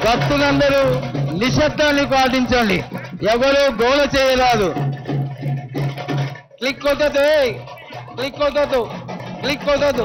భక్తులందరూ నిశ్శబ్దాన్ని పాటించండి ఎవరు గోల చేయరాదు క్లిక్ కొట్టదు ఏయ్. క్లిక్ కొట్టదు క్లిక్ కొట్టదు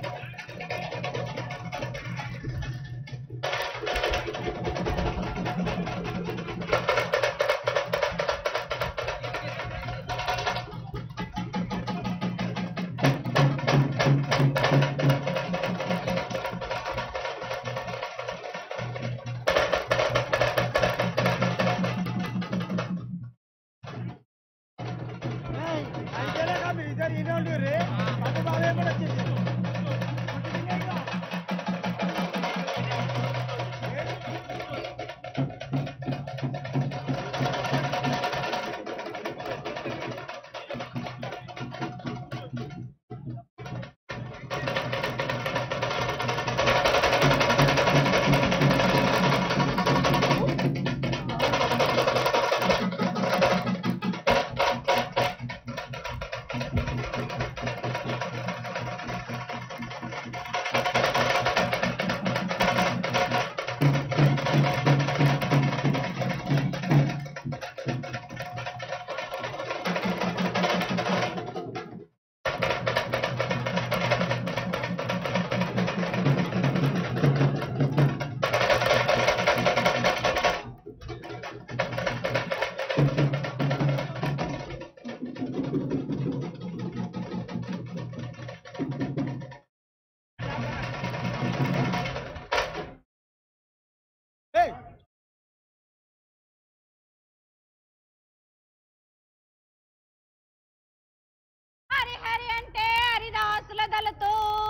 హరి హరి అంటే హరిదాసుల దళతో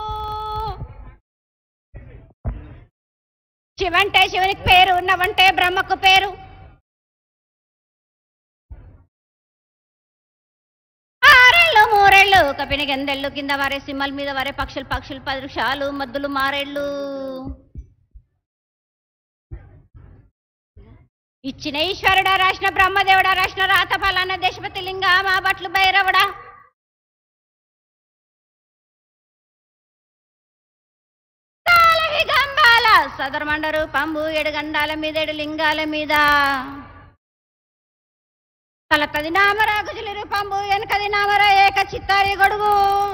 శివంటే శివునికి పేరు నవంటే బ్రహ్మకు పేరు ఆరేళ్ళు మూరేళ్ళు కపిన గందెళ్ళు కింద వారే సింహల మీద వారే పక్షులు పక్షులు పరుషాలు మద్దులు మారేళ్ళు ఇచ్చిన ఈశ్వరుడా రాసిన బ్రహ్మదేవుడా రాసిన రాత ఫలాన దేశపతి లింగ మా బట్లు భైరవుడా తాళవి గంబాల సదరమండరు పంబు ఏడు గండాల మీద ఏడు లింగాల మీద తలకది నామరా గుజలిరు పంబు వెనకది నామరా ఏక చిత్తారి గొడుగు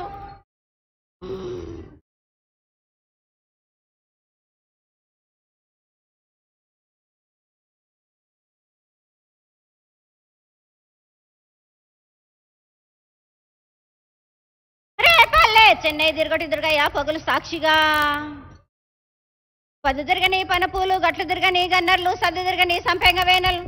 రేపల్లే చెన్నై తిరగటి దుర్గయ్య పొగులు సాక్షిగా పదు తిరగని పనపూలు గట్లు తిరగని గన్నర్లు సద్దు తిరగని సంపెంగ వేనలు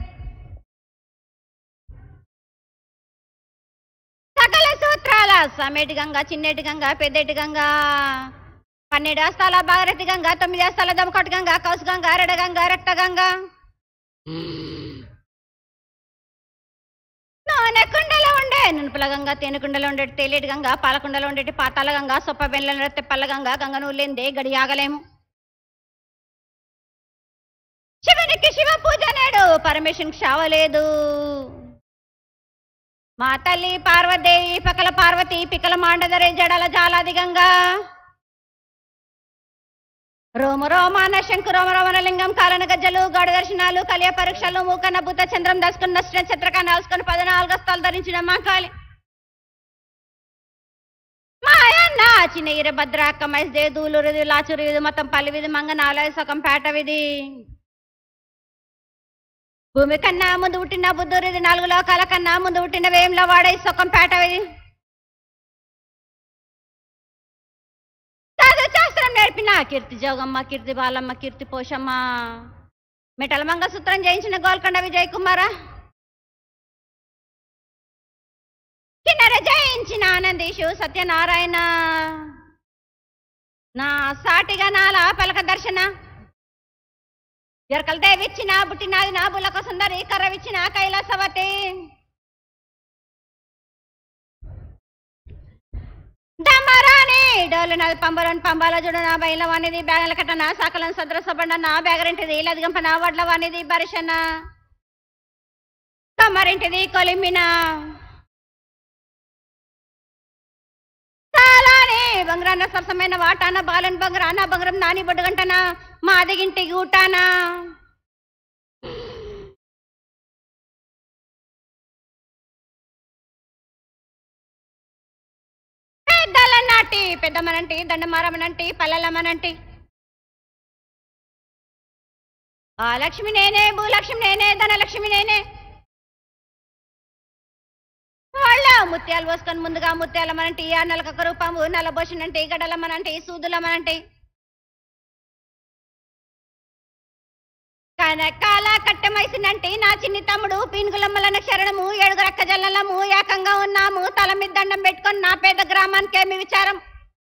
సకల సూత్రాల సమేటి గంగ చిన్నేటి గంగ పెద్దేటి గంగ పన్నెండు అస్తాల భాగరథి గంగ తొమ్మిది అస్తాల దమకటి గంగ కౌసు గంగ రెడ గంగ రక్త గంగ నూనె కుండలో ఉండే నునుపుల గంగ తేనె కుండలో ఉండేటి తేలేటి గంగ పాలకుండలో ఉండేటి పాతాల గంగ సొప్ప బెల్ల తెప్పల గంగ గంగ నూలేందే గడి ఆగలేము శివునికి శివ పూజ నేడు పరమేశ్వరునికి శావలేదు మా తల్లి పార్వదేవి పకల పార్వతి పికల మాండదరే జడల జాలాది గంగా రోమ రోమాన శంకు రోమ రోమన లింగం కాలన గజ్జలు గాఢ దర్శనాలు కలియ పరీక్షలు మూకన్న భూత చంద్రం దసుకుని నష్టం చిత్రకాన్ని రాసుకుని పద్నాలుగు హస్తాలు ధరించిన మా కాలి మాయన్న చిన్న ఈర భద్రాక్క మైస్ దూలురిది లాచురిది మొత్తం పల్లివిది మంగ నాలుగు సగం పేట విధి భూమి కన్నా ముందు పుట్టిన బుద్ధురిది నాలుగు లోకాల కన్నా ముందు పుట్టిన వేయంలో వాడే సొక్కం పేట విధి చదువు శాస్త్రం నేర్పిన కీర్తి జోగమ్మ కీర్తి బాలమ్మ కీర్తి పోషమ్మ మిటల మంగళసూత్రం జయించిన గోల్కొండ విజయ్ కుమార కిన్నెర జయించిన ఆనందీషు సత్యనారాయణ నా సాటిగా నాల పలక దర్శన ఎరకల దేవిచ్చిన బుట్టినాది నా బులక సుందరి కర్రవిచ్చిన కైలాసవతి డమరాని డోలు నాది పంబరని పంబాల చూడు నా బయల వానిది బ్యాగల కట్టన సకలం సద్ర సబండ నా బ్యాగరింటిది లదిగంప నా వడ్ల వానిది బరిషన కమ్మరింటిది కొలిమిన చాలానే బంగారాన్న సరసమైన వాటాన బాలన్ బంగారాన బంగారం నాని బొడ్డుగంటన మాదిగింటి గూటానా పాలనాటి పెద్దమ్మనంటి దండమారమ్మనంటి పల్లెలమ్మనంటి ఆ లక్ష్మి నేనే భూలక్ష్మి నేనే ధనలక్ష్మి నేనే వాళ్ళ ముత్యాలు పోసుకొని ముందుగా ముత్యాలమ్మనంటి ఆ నెలకొక రూపము నల్లబోసినంటి గడలమ్మనంటి సూదులమ్మనంటి కనకాల కట్టెమైసినంటి నా చిన్ని తమ్ముడు పీనుగులమ్మలన శరణము ఏడుగు రక్క జల్లలము ఏకంగా ఉన్నాము తల మీద దండం పెట్టుకొని నా పేద గ్రామానికి ఏమి విచారం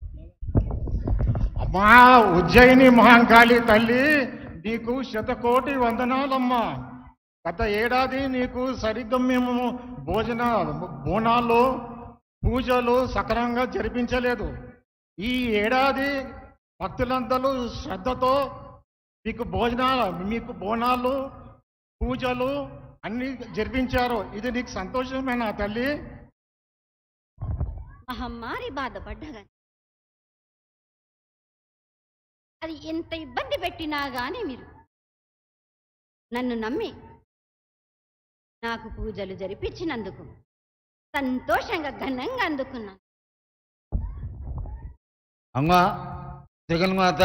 అమ్మా ఉజ్జయిని మహాంకాళి తల్లి నీకు శతకోటి వందనాలమ్మా గత ఏడాది నీకు సరిగ్గా మేము భోజన బోనాలు పూజలు సక్రమంగా జరిపించలేదు ఈ ఏడాది భక్తులందరూ శ్రద్ధతో మీకు భోజనాలు మీకు బోనాలు పూజలు అన్ని జరిపించారు ఇది నీకు సంతోషమేనా తల్లి మహమ్మారి బాధపడ్డగా అది ఎంత ఇబ్బంది పెట్టినా గాని మీరు నన్ను నమ్మి నాకు పూజలు జరిపించినందుకు సంతోషంగా ఘనంగా అందుకున్నాను అమ్మా జగన్మాత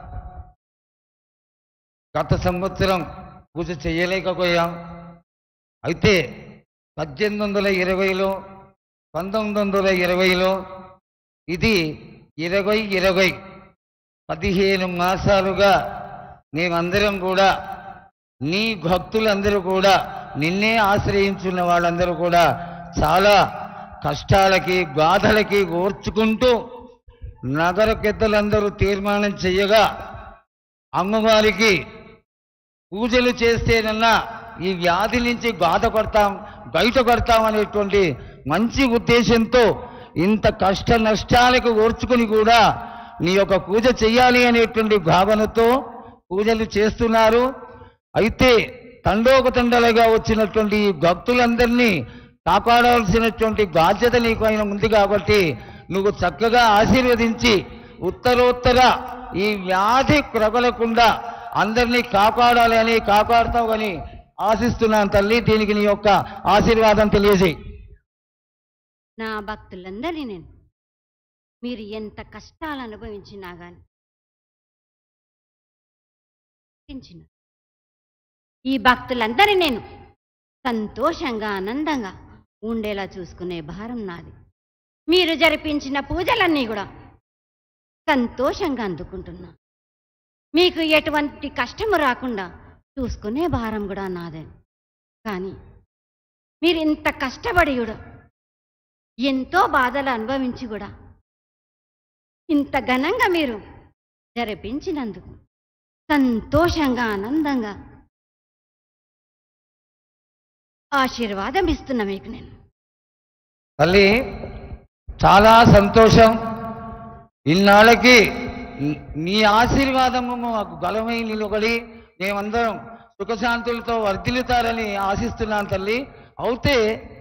గత సంవత్సరం పూజ చేయలేకపోయాం అయితే పద్దెనిమిది వందల ఇరవైలో పంతొమ్మిది వందల ఇరవైలో ఇది ఇరవై ఇరవై పదిహేను మాసాలుగా మేమందరం కూడా నీ భక్తులందరూ కూడా నిన్నే ఆశ్రయించున్న వాళ్ళందరూ కూడా చాలా కష్టాలకి బాధలకి ఓర్చుకుంటూ నగర పెద్దలందరూ తీర్మానం చెయ్యగా అమ్మవారికి పూజలు చేస్తేనన్నా ఈ వ్యాధి నుంచి బాధపడతాం బయటపడతాం అనేటువంటి మంచి ఉద్దేశంతో ఇంత కష్ట నష్టాలకు ఓర్చుకుని కూడా నీ యొక్క పూజ చెయ్యాలి అనేటువంటి భావనతో పూజలు చేస్తున్నారు అయితే తండోపతండలుగా వచ్చినటువంటి ఈ భక్తులందరినీ కాపాడాల్సినటువంటి బాధ్యత నీకు ఆయన ఉంది కాబట్టి నువ్వు చక్కగా ఆశీర్వదించి ఉత్తరోత్తర ఈ వ్యాధి ప్రబలకుండా అందరినీ కాపాడాలి అని కాపాడుతావు అని ఆశిస్తున్నాను తల్లి దీనికి నీ యొక్క ఆశీర్వాదం తెలియజేయి నా భక్తులందరినీ నేను మీరు ఎంత కష్టాలు అనుభవించినా గాని పెంచిన. ఈ భక్తులందరినీ నేను సంతోషంగా ఆనందంగా ఉండేలా చూసుకునే భారం నాది మీరు జరిపించిన పూజలన్నీ కూడా సంతోషంగా అందుకుంటున్నా మీకు ఎటువంటి కష్టము రాకుండా చూసుకునే భారం కూడా నాదే కానీ మీరు ఇంత కష్టపడి కూడా ఎంతో బాధలు అనుభవించి కూడా ఇంత ఘనంగా మీరు జరిపించినందుకు సంతోషంగా ఆనందంగా ఆశీర్వాదం ఇస్తున్నా మీకు నేను తల్లి చాలా సంతోషం ఇన్నాళ్ళకి నీ- నీ ఆశీర్వాదము మాకు బలమై నిలబడి మేమందరం సుఖశాంతులతో వర్ధిల్లుతారని ఆశిస్తున్నాను తల్లి అయితే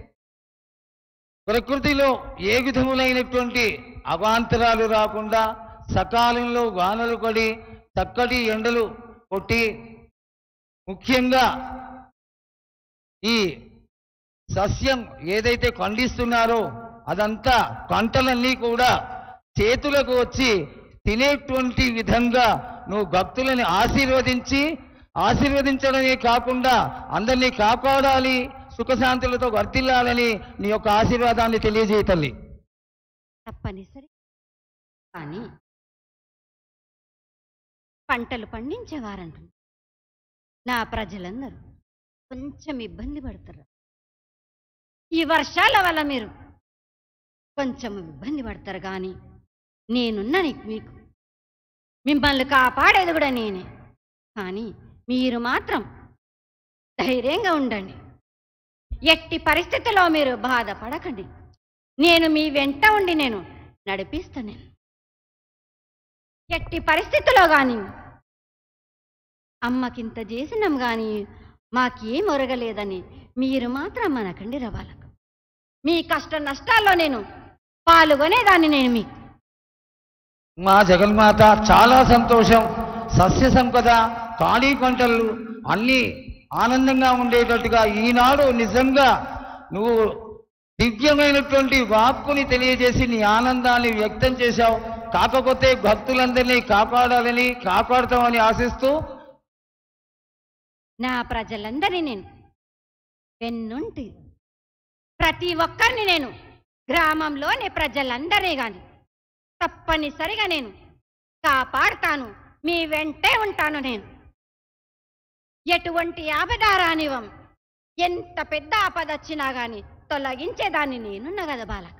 ప్రకృతిలో ఏ విధములైనటువంటి అవాంతరాలు రాకుండా సకాలంలో వానలు పడి చక్కటి ఎండలు కొట్టి ముఖ్యంగా ఈ సస్యం ఏదైతే పండిస్తున్నారో అదంతా పంటలన్నీ కూడా చేతులకు వచ్చి తినేటువంటి విధంగా నువ్వు భక్తులని ఆశీర్వదించి ఆశీర్వదించడమే కాకుండా అందరినీ కాపాడాలి సుఖశాంతులతో వర్తిల్లాలని నీ యొక్క ఆశీర్వాదాన్ని తెలియజేయ తల్లి తప్పనిసరి కానీ పంటలు పండించేవారంటున్నారు నా ప్రజలందరూ కొంచెం ఇబ్బంది పడతారు ఈ వర్షాల వల్ల మీరు కొంచెం ఇబ్బంది పడతారు కానీ నేనున్న నీకు మీకు మిమ్మల్ని కాపాడేది కూడా నేనే కానీ మీరు మాత్రం ధైర్యంగా ఉండండి ఎట్టి పరిస్థితిలో మీరు బాధపడకండి నేను మీ వెంట ఉండి నేను నడిపిస్తా నేను ఎట్టి పరిస్థితిలో కానీ అమ్మకింత చేసినాం కానీ మాకేం ఒరగలేదని మీరు మాత్రం మనకండి రవాలకు మీ కష్ట నష్టాల్లో నేను పాల్గొనేదాన్ని నేను మీకు మా జగన్మాత చాలా సంతోషం సస్య సంపద ఖాళీ పంటలు అన్నీ ఆనందంగా ఉండేటట్టుగా ఈనాడు నిజంగా నువ్వు దివ్యమైనటువంటి వాక్కుని తెలియజేసి నీ ఆనందాన్ని వ్యక్తం చేశావు కాకపోతే భక్తులందరినీ కాపాడాలని కాపాడుతామని ఆశిస్తూ నా ప్రజలందరినీ నేను వెన్నుంటి ప్రతి ఒక్కరిని నేను గ్రామంలోని ప్రజలందరినీ గాని తప్పనిసరిగా నేను కాపాడుతాను మీ వెంటే ఉంటాను నేను ఎటువంటి ఆపదారానివం ఎంత పెద్ద ఆపద వచ్చినా గాని తొలగించేదాన్ని నేనున్న కదా బాలక